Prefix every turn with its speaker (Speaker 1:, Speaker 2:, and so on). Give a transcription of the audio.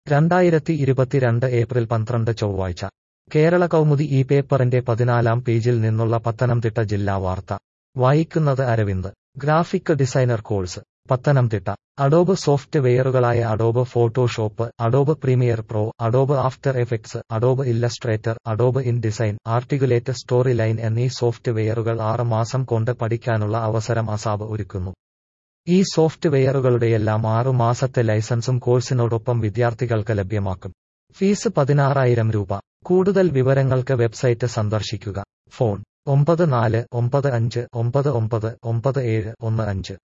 Speaker 1: രണ്ടായിരത്തി ഇരുപത്തിരണ്ട് ഏപ്രിൽ പന്ത്രണ്ട് ചൊവ്വാഴ്ച കേരള കൗമുദി ഈ പേപ്പറിന്റെ പതിനാലാം പേജിൽ നിന്നുള്ള പത്തനംതിട്ട ജില്ലാ വാർത്ത വായിക്കുന്നത് Aravind graphic designer course Pathanamthitta Adobe സോഫ്റ്റ് വെയറുകളായ Adobe Photoshop Adobe Premiere Pro Adobe After Effects Adobe Illustrator Adobe InDesign Articulate Storyline എന്നീ സോഫ്റ്റ് വെയറുകൾ ആറ് മാസം കൊണ്ട് പഠിക്കാനുള്ള അവസരം അസാബ് ഒരുക്കുന്നു ഈ സോഫ്റ്റ് വെയറുകളുടെയെല്ലാം ആറു മാസത്തെ ലൈസൻസും കോഴ്സിനോടൊപ്പം വിദ്യാർത്ഥികൾക്ക് ലഭ്യമാക്കും ഫീസ് പതിനാറായിരം രൂപ കൂടുതൽ വിവരങ്ങൾക്ക് വെബ്സൈറ്റ് സന്ദർശിക്കുക ഫോൺ ഒമ്പത് നാല് ഒമ്പത് അഞ്ച് ഒമ്പത് ഒമ്പത് ഒമ്പത് ഏഴ് ഒന്ന് അഞ്ച്